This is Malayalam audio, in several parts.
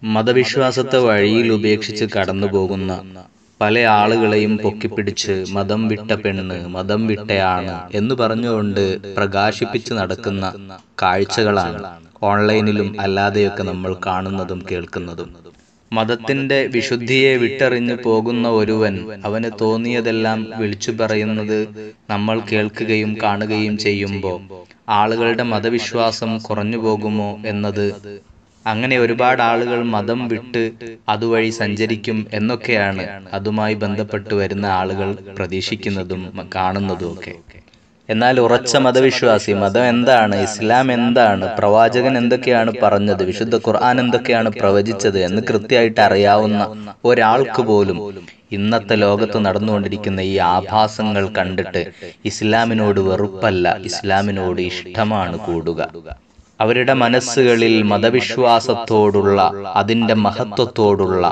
മതവിശ്വാസത്തെ വഴിയിൽ ഉപേക്ഷിച്ച് കടന്നു പോകുന്ന പല ആളുകളെയും പൊക്കിപ്പിടിച്ച് മതം വിട്ട പെണ്ണ് മതം വിട്ടയാണ് എന്ന് പറഞ്ഞുകൊണ്ട് പ്രകാശിപ്പിച്ച് നടക്കുന്ന കാഴ്ചകളാണ് ഓൺലൈനിലും അല്ലാതെയൊക്കെ നമ്മൾ കാണുന്നതും കേൾക്കുന്നതും മതത്തിന്റെ വിശുദ്ധിയെ വിട്ടെറിഞ്ഞു പോകുന്ന ഒരുവൻ അവന് തോന്നിയതെല്ലാം വിളിച്ചു പറയുന്നത് നമ്മൾ കേൾക്കുകയും കാണുകയും ചെയ്യുമ്പോൾ ആളുകളുടെ മതവിശ്വാസം കുറഞ്ഞു പോകുമോ എന്നത് അങ്ങനെ ഒരുപാട് ആളുകൾ മതം വിട്ട് അതുവഴി സഞ്ചരിക്കും എന്നൊക്കെയാണ് അതുമായി ബന്ധപ്പെട്ട് വരുന്ന ആളുകൾ പ്രതീക്ഷിക്കുന്നതും കാണുന്നതും ഒക്കെ എന്നാൽ ഉറച്ച മതവിശ്വാസി മതം എന്താണ് ഇസ്ലാം എന്താണ് പ്രവാചകൻ എന്തൊക്കെയാണ് പറഞ്ഞത് വിശുദ്ധ ഖുർആൻ എന്തൊക്കെയാണ് പ്രവചിച്ചത് എന്ന് കൃത്യമായിട്ട് അറിയാവുന്ന ഒരാൾക്ക് പോലും ഇന്നത്തെ ലോകത്ത് നടന്നുകൊണ്ടിരിക്കുന്ന ഈ ആഭാസങ്ങൾ കണ്ടിട്ട് ഇസ്ലാമിനോട് വെറുപ്പല്ല ഇസ്ലാമിനോട് ഇഷ്ടമാണ് കൂടുക അവരുടെ മനസ്സുകളിൽ മതവിശ്വാസത്തോടുള്ള അതിന്റെ മഹത്വത്തോടുള്ള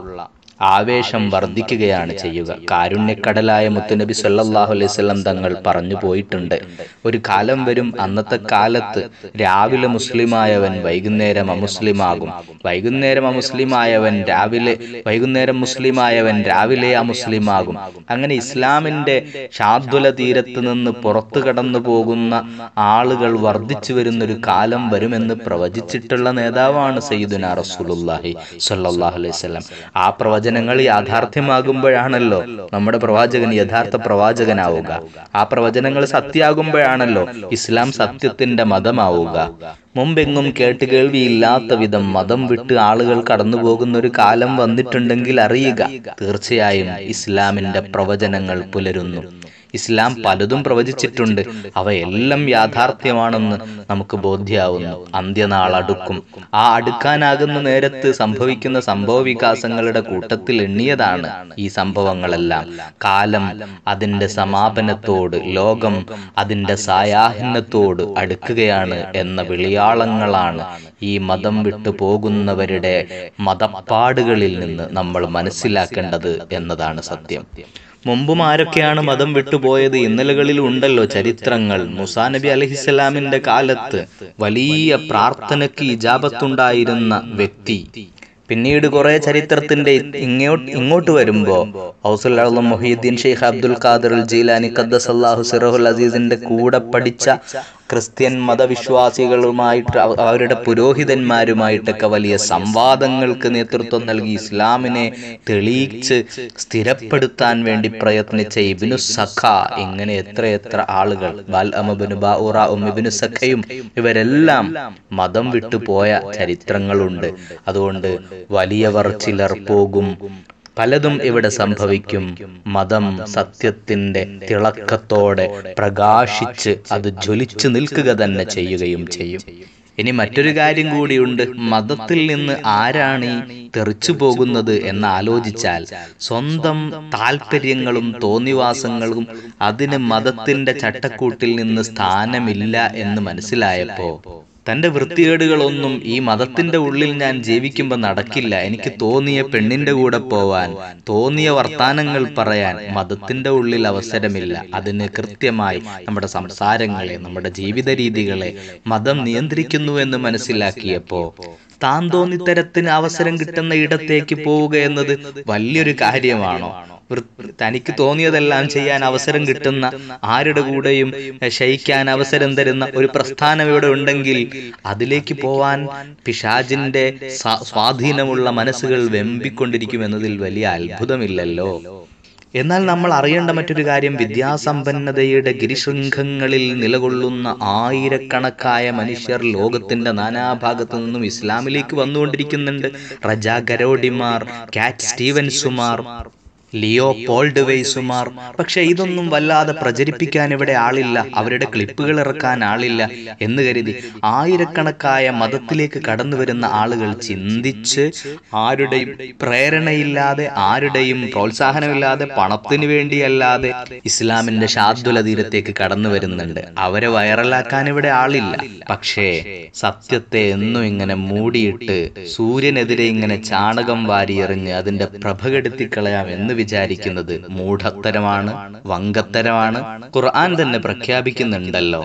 ആവേശം വർദ്ധിക്കുകയാണ് ചെയ്യുക കാരുണ്യക്കടലായ മുത്തുനബി സല്ലല്ലാഹു അലൈഹി വസല്ലം തങ്ങൾ പറഞ്ഞു പോയിട്ടുണ്ട് ഒരു കാലം വരും അന്നത്തെ കാലത്ത് രാവിലെ മുസ്ലിമായവൻ വൈകുന്നേരം അമുസ്ലിമാകും വൈകുന്നേരം അമുസ്ലിമായവൻ രാവിലെ വൈകുന്നേരം മുസ്ലിമായവൻ രാവിലെ അമുസ്ലിമാകും അങ്ങനെ ഇസ്ലാമിന്റെ ശാദ്വല തീരത്ത് നിന്ന് പുറത്തു കടന്നു പോകുന്ന ആളുകൾ വർദ്ധിച്ചു വരുന്ന ഒരു കാലം വരുമെന്ന് പ്രവചിച്ചിട്ടുള്ള നേതാവാണ് സയ്യിദുന റസൂലുള്ളാഹി സ്വല്ലല്ലാഹു അലൈഹി വസല്ലം ആ പ്രവചനങ്ങൾ യാഥാർത്ഥ്യമാകുമ്പോഴാണല്ലോ നമ്മുടെ പ്രവാചകൻ യഥാർത്ഥ പ്രവാചകനാവുക ആ പ്രവചനങ്ങൾ സത്യാകുമ്പോഴാണല്ലോ ഇസ്ലാം സത്യത്തിന്റെ മതമാവുക മുമ്പെങ്ങും കേട്ട് കേൾവിയില്ലാത്ത വിധം മതം വിട്ട് ആളുകൾ കടന്നു പോകുന്ന ഒരു കാലം വന്നിട്ടുണ്ടെങ്കിൽ അറിയുക തീർച്ചയായും ഇസ്ലാമിന്റെ പ്രവചനങ്ങൾ പുലരുന്നു ഇസ്ലാം പലതും പ്രവചിച്ചിട്ടുണ്ട് അവയെല്ലാം യാഥാർത്ഥ്യമാണെന്ന് നമുക്ക് ബോധ്യാവുന്നു അന്ത്യനാൾ അടുക്കും ആ അടുക്കാനാകുന്ന നേരത്ത് സംഭവിക്കുന്ന സംഭവ വികാസങ്ങളുടെ കൂട്ടത്തിൽ എണ്ണിയതാണ് ഈ സംഭവങ്ങളെല്ലാം കാലം അതിന്റെ സമാപനത്തോട് ലോകം അതിന്റെ സായാഹ്നത്തോട് അടുക്കുകയാണ് എന്ന വിളിയാളങ്ങളാണ് ഈ മതം വിട്ടു പോകുന്നവരുടെ മതപ്പാടുകളിൽ നിന്ന് നമ്മൾ മനസ്സിലാക്കേണ്ടത് എന്നതാണ് സത്യം മുമ്പും ആരൊക്കെയാണ് മതം വിട്ടുപോയത് ഇന്നലകളിൽ ഉണ്ടല്ലോ ചരിത്രങ്ങൾ മുസാ നബി അലഹിസ്സലാമിന്റെ കാലത്ത് വലിയ പ്രാർത്ഥനയ്ക്ക് ഇജാബത്തുണ്ടായിരുന്ന വ്യക്തി പിന്നീട് കുറെ ചരിത്രത്തിന്റെ ഇങ്ങോട്ട് ഇങ്ങോട്ട് വരുമ്പോ ഹൗസുൽ അളം മൊഹീദ്ദീൻ ഷെയ്ഖ് അബ്ദുൽ ഖാദർ ജീലാനി ഖദ്ദസ് അള്ളാഹു സിറഹുൽ അസീസിന്റെ കൂടെ പഠിച്ച ക്രിസ്ത്യൻ മതവിശ്വാസികളുമായിട്ട് അവരുടെ പുരോഹിതന്മാരുമായിട്ടൊക്കെ വലിയ സംവാദങ്ങൾക്ക് നേതൃത്വം നൽകി ഇസ്ലാമിനെ തെളിയിച്ച് സ്ഥിരപ്പെടുത്താൻ വേണ്ടി പ്രയത്നിച്ച ഇബിനു സഖ ഇങ്ങനെ എത്ര എത്ര ആളുകൾ ബാൽ അമബിനു ബാഉറ ഇബിനു സഖയും ഇവരെല്ലാം മതം വിട്ടുപോയ ചരിത്രങ്ങളുണ്ട് അതുകൊണ്ട് വലിയവർ ചിലർ പോകും പലതും ഇവിടെ സംഭവിക്കും മതം സത്യത്തിന്റെ തിളക്കത്തോടെ പ്രകാശിച്ച് അത് ജ്വലിച്ചു നിൽക്കുക തന്നെ ചെയ്യുകയും ചെയ്യും ഇനി മറ്റൊരു കാര്യം കൂടിയുണ്ട് മതത്തിൽ നിന്ന് ആരാണ് ഈ തെറിച്ചു പോകുന്നത് എന്ന് ആലോചിച്ചാൽ സ്വന്തം താല്പര്യങ്ങളും തോന്നിവാസങ്ങളും അതിന് മതത്തിന്റെ ചട്ടക്കൂട്ടിൽ നിന്ന് സ്ഥാനമില്ല എന്ന് മനസ്സിലായപ്പോ തന്റെ വൃത്തികേടുകളൊന്നും ഈ മതത്തിന്റെ ഉള്ളിൽ ഞാൻ ജീവിക്കുമ്പോൾ നടക്കില്ല എനിക്ക് തോന്നിയ പെണ്ണിന്റെ കൂടെ പോവാൻ തോന്നിയ വർത്താനങ്ങൾ പറയാൻ മതത്തിന്റെ ഉള്ളിൽ അവസരമില്ല അതിന് കൃത്യമായി നമ്മുടെ സംസാരങ്ങളെ നമ്മുടെ ജീവിത രീതികളെ മതം നിയന്ത്രിക്കുന്നു എന്ന് മനസ്സിലാക്കിയപ്പോ താൻ തോന്നിത്തരത്തിന് അവസരം കിട്ടുന്ന ഇടത്തേക്ക് പോവുക എന്നത് വലിയൊരു കാര്യമാണോ തനിക്ക് തോന്നിയതെല്ലാം ചെയ്യാൻ അവസരം കിട്ടുന്ന ആരുടെ കൂടെയും ശയിക്കാൻ അവസരം തരുന്ന ഒരു പ്രസ്ഥാനം ഇവിടെ ഉണ്ടെങ്കിൽ അതിലേക്ക് പോവാൻ പിശാജിന്റെ സ്വാധീനമുള്ള മനസ്സുകൾ വെമ്പിക്കൊണ്ടിരിക്കും എന്നതിൽ വലിയ അത്ഭുതമില്ലല്ലോ എന്നാൽ നമ്മൾ അറിയേണ്ട മറ്റൊരു കാര്യം വിദ്യാസമ്പന്നതയുടെ ഗിരിശൃംഖങ്ങളിൽ നിലകൊള്ളുന്ന ആയിരക്കണക്കായ മനുഷ്യർ ലോകത്തിന്റെ നാനാഭാഗത്തു നിന്നും ഇസ്ലാമിലേക്ക് വന്നുകൊണ്ടിരിക്കുന്നുണ്ട് റജാ ഗരോഡിമാർ കാറ്റ് സ്റ്റീവൻസുമാർ ലിയോ പോൾഡ് വെയ്സുമാർ പക്ഷെ ഇതൊന്നും വല്ലാതെ പ്രചരിപ്പിക്കാൻ ഇവിടെ ആളില്ല അവരുടെ ക്ലിപ്പുകൾ ഇറക്കാൻ ആളില്ല എന്ന് കരുതി ആയിരക്കണക്കായ മതത്തിലേക്ക് കടന്നു വരുന്ന ആളുകൾ ചിന്തിച്ച് ആരുടെയും പ്രേരണയില്ലാതെ ആരുടെയും പ്രോത്സാഹനമില്ലാതെ പണത്തിന് വേണ്ടിയല്ലാതെ ഇസ്ലാമിന്റെ ശാദ്വല തീരത്തേക്ക് കടന്നു വരുന്നുണ്ട് അവരെ വൈറലാക്കാൻ ഇവിടെ ആളില്ല പക്ഷേ സത്യത്തെ എന്നും ഇങ്ങനെ മൂടിയിട്ട് സൂര്യനെതിരെ ഇങ്ങനെ ചാണകം വാരിയെറിഞ്ഞ് അതിന്റെ പ്രഭ കെടുത്തിക്കളയാം എന്ന് വിചാരിക്കുന്നത് മൂഢത്തരമാണ് വങ്കത്തരമാണ് ഖുർആൻ തന്നെ പ്രഖ്യാപിക്കുന്നുണ്ടല്ലോ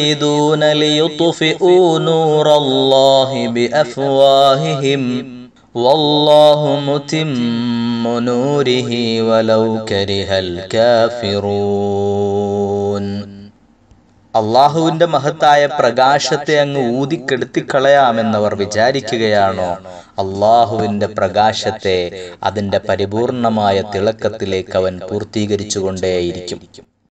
يريدون ليطفئوا نور الله بأفواههم والله متم نوره ولو كره الكافرون അള്ളാഹുവിന്റെ മഹത്തായ പ്രകാശത്തെ അങ്ങ് ഊതിക്കെടുത്തിക്കളയാമെന്നവർ വിചാരിക്കുകയാണോ അള്ളാഹുവിന്റെ പ്രകാശത്തെ അതിന്റെ പരിപൂർണമായ തിളക്കത്തിലേക്ക് അവൻ പൂർത്തീകരിച്ചുകൊണ്ടേയിരിക്കും